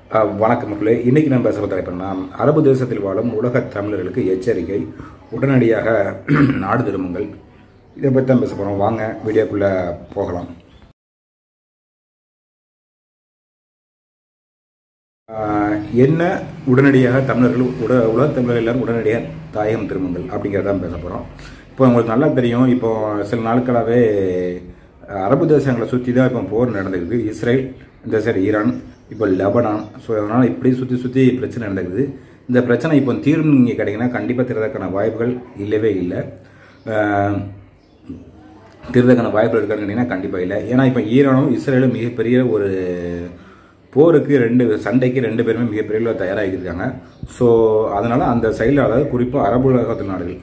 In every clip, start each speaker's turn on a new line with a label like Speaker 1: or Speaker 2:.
Speaker 1: அஹ், வணக்கம் மக்களே இன்னைக்கு நம்ம பேச தலைப்புனா அரபு தேசத்தில் வாழும் உலக தமிழர்களுக்கு எச்சரிக்கை உடனடியாக நாடு திரும்புங்கள் இதை பற்றி தான் பேச போகிறோம் வாங்க வீடியோக்குள்ளே போகலாம் ஆஹ், என்ன உடனடியாக தமிழர்கள் உட உலக தமிழர்கள் எல்லாரும் உடனடியாக தாயகம் திரும்புங்கள் அப்படிங்கிறத தான் பேச போகிறோம் இப்போ உங்களுக்கு நல்லா தெரியும் இப்போ சில நாட்களாகவே அரபு தேசங்களை சுற்றி தான் இப்போ போர் நடந்துக்குது இஸ்ரேல் இந்த சைடு ஈரான் இப்போ லெபனான் ஸோ அதனால் இப்படி சுற்றி சுற்றி பிரச்சனை நடந்துக்குது இந்த பிரச்சனை இப்போ தீர்வு நீங்கள் கிடைக்குன்னா கண்டிப்பாக தீர்றதுக்கான வாய்ப்புகள் இல்லவே இல்லை ஆஹ், தீர்றதுக்கான வாய்ப்புகள் இருக்கான்னு கேட்டிங்கன்னா கண்டிப்பாக இல்லை ஏன்னா இப்போ ஈரானும் இஸ்ரேலும் மிகப்பெரிய ஒரு போருக்கு ரெண்டு சண்டைக்கு ரெண்டு பேருமே மிகப்பெரிய அளவில் தயாராகி இருக்காங்க ஸோ அதனால் அந்த சைடில் அதாவது குறிப்பாக அரபு உலகத்து நாடுகள்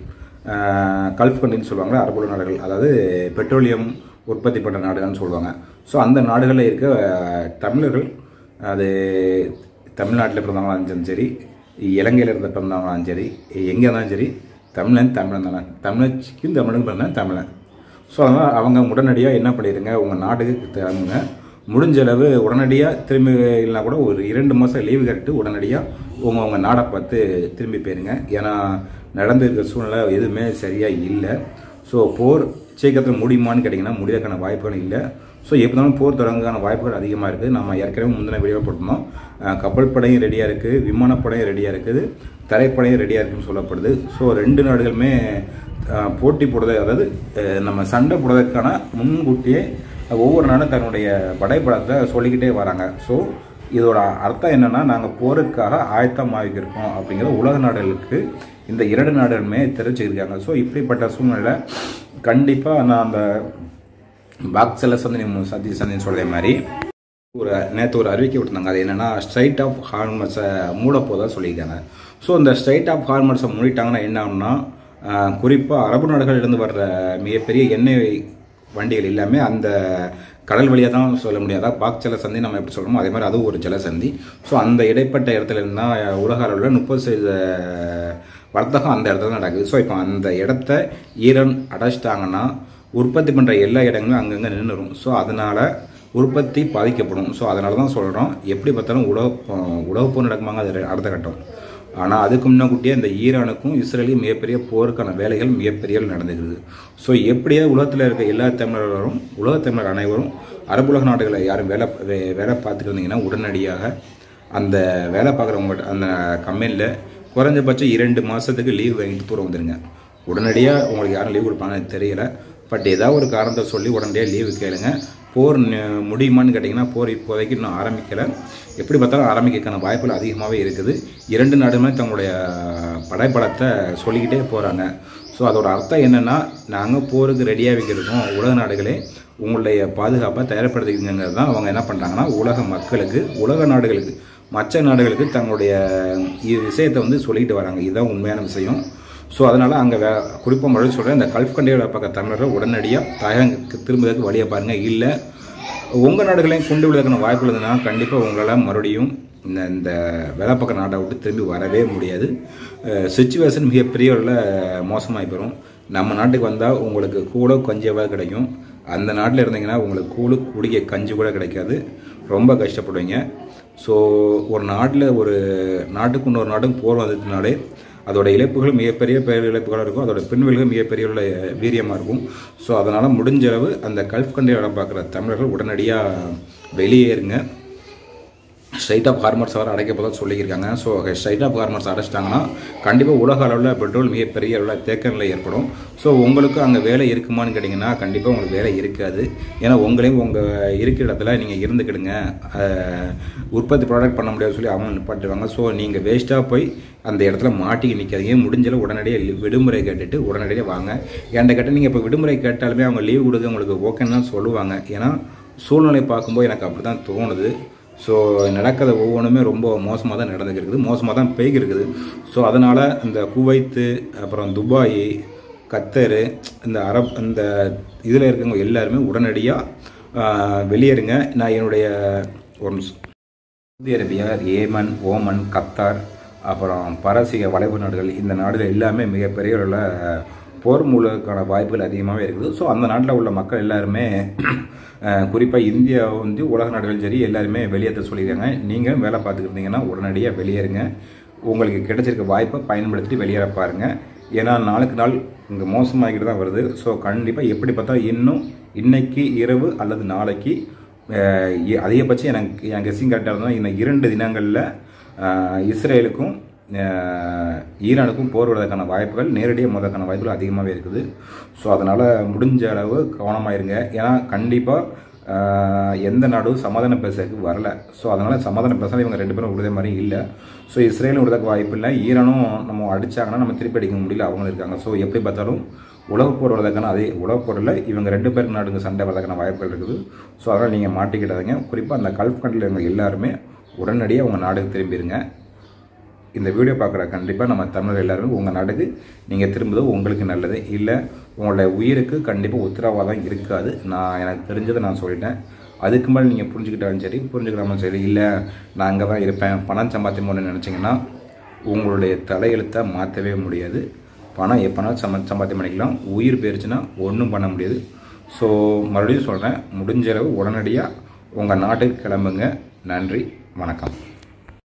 Speaker 1: கல்ஃப் கண்ட்ரின்னு சொல்லுவாங்க அரபு உலக நாடுகள் அதாவது பெட்ரோலியம் உற்பத்தி பண்ணுற நாடுகள்னு சொல்லுவாங்க ஸோ அந்த நாடுகளில் இருக்க அஹ், தமிழர்கள் அது தமிழ்நாட்டில் பிறந்தவங்களாலும் இருந்தாலும் சரி இலங்கையில் இருந்த பிறந்தவங்களாலும் சரி எங்கே இருந்தாலும் சரி தமிழன் தமிழன் தானே தமிழச்சிக்கும் தமிழுக்கும் பிறந்தேன் தமிழன் ஸோ அதனால் அவங்க உடனடியாக என்ன பண்ணிடுங்க உங்கள் நாட்டுக்கு திரும்புங்க முடிஞ்ச அளவு உடனடியாக திரும்பி இல்லைனா கூட ஒரு இரண்டு மாதம் லீவு கட்டு உடனடியாக உங்கள் உங்கள் நாடை பார்த்து திரும்பி போயிருங்க ஏன்னா நடந்திருக்க சூழ்நிலை எதுவுமே சரியாக இல்லை ஸோ போர் சீக்கிரத்தில் முடியுமான்னு கேட்டிங்கன்னா முடியறதுக்கான வாய்ப்புகள் இல்லை ஸோ எப்போதாலும் போர் தொடங்குறதுக்கான வாய்ப்புகள் அதிகமாக இருக்குது நம்ம ஏற்கனவே முந்தின வீடியோ போட்டிருந்தோம் அஹ் கப்பல் படையும் ரெடியாக இருக்குது விமானப்படையும் ரெடியாக இருக்குது தரைப்படையும் ரெடியாக இருக்குன்னு சொல்லப்படுது ஸோ ரெண்டு நாடுகளுமே அஹ், போட்டி போடுறது அதாவது அஹ், நம்ம சண்டை போடுறதுக்கான முன்கூட்டியே ஒவ்வொரு நாடும் தன்னுடைய படைப்படத்தை சொல்லிக்கிட்டே வராங்க ஸோ இதோட அர்த்தம் என்னன்னா நாங்கள் போருக்காக ஆயத்தமாகிருக்கோம் அப்படிங்கிறது உலக நாடுகளுக்கு இந்த இரண்டு நாடுகளுமே தெரிவிச்சிருக்காங்க ஸோ இப்படிப்பட்ட சூழ்நிலை கண்டிப்பாக நான் அந்த பாக்ஸில் சந்தி சந்தி சந்தின்னு சொல்கிற மாதிரி ஒரு நேற்று ஒரு அறிவிக்கை விட்டுருந்தாங்க அது என்னன்னா ஸ்ட்ரைட் ஆஃப் ஹார்மர்ஸை மூடப்போதா சொல்லியிருக்காங்க ஸோ இந்த ஸ்ட்ரைட் ஆஃப் ஹார்மர்ஸை மூடிட்டாங்கன்னா என்ன ஆகும்னா குறிப்பாக அரபு நாடுகளிலிருந்து வர்ற மிகப்பெரிய எண்ணெய் வண்டிகள் எல்லாமே அந்த கடல் வழியாக தான் சொல்ல முடியாது அதாவது பாக் ஜலசந்தி நம்ம எப்படி சொல்கிறோமோ அதே மாதிரி அதுவும் ஒரு ஜலசந்தி ஸோ அந்த இடைப்பட்ட இடத்துல இருந்தால் உலக அளவில் முப்பது சதவீத வர்த்தகம் அந்த இடத்துல நடக்குது ஸோ இப்போ அந்த இடத்த ஈரான் அடைச்சிட்டாங்கன்னா உற்பத்தி பண்ணுற எல்லா இடங்களும் அங்கங்கே நின்றுடும் ஸோ அதனால் உற்பத்தி பாதிக்கப்படும் ஸோ அதனால தான் சொல்கிறோம் எப்படி பார்த்தாலும் உலக உலகப்போர் நடக்குமாங்க அது அடுத்த கட்டம் ஆனால் அதுக்கு முன்னக்கூட்டியே இந்த ஈரானுக்கும் இஸ்ரேலுக்கும் மிகப்பெரிய போருக்கான வேலைகள் மிகப்பெரிய அளவில் நடந்துக்கிறது ஸோ எப்படியே உலகத்தில் இருக்க எல்லா தமிழர்களும் உலக தமிழர் அனைவரும் அரபுலக நாடுகளை யாரும் வேலை வே- வேலை பார்த்துட்டு இருந்தீங்கன்னா உடனடியாக அந்த வேலை பார்க்குறவங்க அந்த கம்பெனியில் குறைஞ்சபட்சம் இரண்டு மாதத்துக்கு லீவ் வாங்கிட்டு தூரம் வந்துடுங்க உடனடியாக உங்களுக்கு யாரும் லீவ் கொடுப்பாங்கன்னு தெரியல பட் ஏதாவது ஒரு காரணத்தை சொல்லி உடனடியாக லீவு கேளுங்க போர் ந- முடியுமான்னு கேட்டிங்கன்னா போர் இப்போதைக்கு இன்னும் ஆரம்பிக்கலை எப்படி பார்த்தாலும் ஆரம்பிக்கிறதுக்கான வாய்ப்புகள் அதிகமாகவே இருக்குது இரண்டு நாடுமே தங்களுடைய படைப்பலத்தை சொல்லிக்கிட்டே போகிறாங்க ஸோ அதோட அர்த்தம் என்னென்னா நாங்கள் போருக்கு ரெடியாக இருக்கோம் உலக நாடுகளே உங்களுடைய பாதுகாப்பை தயார்படுத்திக்கிறது தான் அவங்க என்ன பண்ணுறாங்கன்னா உலக மக்களுக்கு உலக நாடுகளுக்கு மற்ற நாடுகளுக்கு தங்களுடைய இது விஷயத்தை வந்து சொல்லிட்டு வராங்க இதுதான் உண்மையான விஷயம் ஸோ அதனால் அங்கே வே குறிப்பாக மறுபடியும் சொல்கிறேன் இந்த கல்ஃப் கண்ட்ரியோட பக்க தமிழர்கள் உடனடியாக தாயகத்துக்கு திரும்புவதற்கு வழியை பாருங்கள் இல்லை உங்கள் நாடுகளையும் கொண்டு விடுவதற்கான வாய்ப்பு இருந்ததுன்னா கண்டிப்பாக உங்களால் மறுபடியும் இந்த இந்த வேலை பக்க நாட்டை விட்டு திரும்பி வரவே முடியாது சுச்சுவேஷன் மிகப்பெரிய அளவில் மோசமாகி போயிடும் நம்ம நாட்டுக்கு வந்தால் உங்களுக்கு கூட கஞ்சியாவது கிடைக்கும் அந்த நாட்டில் இருந்தீங்கன்னா உங்களுக்கு கூழு குடிக்க கஞ்சி கூட கிடைக்காது ரொம்ப கஷ்டப்படுவீங்க ஸோ ஒரு நாட்டில் ஒரு நாட்டுக்கு இன்னொரு நாட்டுக்கு போர் வந்ததுனாலே அதோட இழப்புகள் மிகப்பெரிய பேர் இழப்புகளாக இருக்கும் அதோட பின்விளைவுகள் மிகப்பெரிய உள்ள வீரியமாக இருக்கும் ஸோ அதனால் முடிஞ்ச அளவு அந்த கல்ஃப் கண்ட்ரி வேலை பார்க்குற தமிழர்கள் உடனடியாக வெளியேறுங்க ஸ்ட்ரைட் ஆஃப் ஹார்மர்ஸ் வர அடைக்க போதாக சொல்லியிருக்காங்க ஸோ ஸ்ட்ரைட் ஆஃப் ஹார்மர்ஸ் அடைச்சிட்டாங்கன்னா கண்டிப்பாக உலக அளவில் பெட்ரோல் மிகப்பெரிய அளவில் தேக்க நிலை ஏற்படும் ஸோ உங்களுக்கு அங்கே வேலை இருக்குமான்னு கேட்டிங்கன்னா கண்டிப்பாக உங்களுக்கு வேலை இருக்காது ஏன்னா உங்களையும் உங்கள் இருக்கிற இடத்துல நீங்கள் இருந்துக்கிடுங்க அஹ், உற்பத்தி ப்ராடக்ட் பண்ண முடியாது சொல்லி அவங்க நிப்பாட்டுவாங்க ஸோ நீங்கள் வேஸ்ட்டாக போய் அந்த இடத்துல மாட்டிக்கி நிற்காதீங்க முடிஞ்சளவு உடனடியாக லீ- விடுமுறை கேட்டுட்டு உடனடியாக வாங்க என்கிட்ட கேட்டால் நீங்கள் இப்போ விடுமுறை கேட்டாலுமே அவங்க லீவ் கொடுக்க உங்களுக்கு ஓகேன்னு தான் சொல்லுவாங்க ஏன்னா சூழ்நிலை பார்க்கும்போது எனக்கு அப்படி தான் தோணுது ஸோ நடக்கிறது ஒவ்வொன்றுமே ரொம்ப மோசமாக தான் நடந்துக்கிருக்குது மோசமாக தான் போய்க்கிருக்குது ஸோ அதனால் இந்த குவைத்து அப்புறம் துபாய் கத்தரு இந்த அரப் இந்த இதில் இருக்கவங்க எல்லாருமே உடனடியாக வெளியேறுங்க நான் என்னுடைய ஒரு நிமிஷம். Saudi Arabia Yemen Oman Qatar அப்புறம் பரசிக வளைவு நாடுகள் இந்த நாடுகள் எல்லாமே மிகப்பெரிய அளவில் போர் மூலக்கான வாய்ப்புகள் அதிகமாகவே இருக்குது ஸோ அந்த நாட்டில் உள்ள மக்கள் எல்லாருமே குறிப்பாக இந்தியா வந்து உலக நாடுகள் சரி எல்லாருமே வெளியேற்ற சொல்லியிருக்காங்க நீங்கள் வேலை பார்த்துக்கிட்டீங்கன்னா உடனடியாக வெளியேறுங்க உங்களுக்கு கிடைச்சிருக்க வாய்ப்பை பயன்படுத்தி வெளியேற பாருங்க ஏன்னா நாளுக்கு நாள் இங்கே மோசமாகிட்டு தான் வருது ஸோ கண்டிப்பாக எப்படி பார்த்தா இன்னும் இன்னைக்கு இரவு அல்லது நாளைக்கு அஹ், இ- அதிகபட்சம் எனக்கு என் கெஸ்ஸிங் கரெக்டாக இருந்தால் இன்னும் இரண்டு தினங்களில் இஸ்ரேலுக்கும் அஹ், ஈரானுக்கும் போர் விடுவதற்கான வாய்ப்புகள் நேரடியாக மோதற்கான வாய்ப்புகள் அதிகமாகவே இருக்குது ஸோ அதனால் முடிஞ்ச அளவு கவனமாக இருங்க ஏன்னா கண்டிப்பாக எந்த நாடும் சமாதானம் பேசுறதுக்கு வரல ஸோ அதனால் சமாதானம் பேச இவங்க ரெண்டு பேரும் விடுதே மாதிரி இல்லை ஸோ இஸ்ரேலும் விடுறதுக்கு வாய்ப்பு இல்லை ஈரானும் நம்ம அடிச்சாங்கன்னா நம்ம திருப்பி அடிக்க முடியல அவங்க இருக்காங்க ஸோ எப்படி பார்த்தாலும் உலகப் போர் வரதுக்கான அதே உலகப் போரில் இவங்க ரெண்டு பேர் நாடுங்க சண்டை வரதுக்கான வாய்ப்புகள் இருக்குது ஸோ அதனால் நீங்கள் மாட்டிக்கிடாதீங்க குறிப்பாக அந்த கல்ஃப் கண்ட்ரியில் இருக்க எல்லாருமே உடனடியாக உங்கள் நாடுக்கு திரும்பிடுங்க இந்த வீடியோ பார்க்குற கண்டிப்பாக நம்ம தமிழர் எல்லாருமே உங்கள் நாட்டுக்கு நீங்கள் திரும்புவது உங்களுக்கு நல்லது இல்லை உங்களுடைய உயிருக்கு கண்டிப்பாக உத்தரவாதம் இருக்காது நான் எனக்கு தெரிஞ்சதை நான் சொல்லிட்டேன் அதுக்கு மேலே நீங்கள் புரிஞ்சுக்கிட்டாலும் சரி புரிஞ்சுக்கிடாமல் சரி இல்லை நான் அங்கே தான் இருப்பேன் பணம் சம்பாத்தி போகணும்னு நினச்சிங்கன்னா உங்களுடைய தலையெழுத்தை மாற்றவே முடியாது பணம் எப்போனா சம சம்பாத்தியம் பண்ணிக்கலாம் உயிர் போயிருச்சுன்னா ஒன்றும் பண்ண முடியாது ஸோ மறுபடியும் சொல்கிறேன் முடிஞ்ச அளவு உடனடியாக உங்கள் நாட்டுக்கு கிளம்புங்க நன்றி வணக்கம்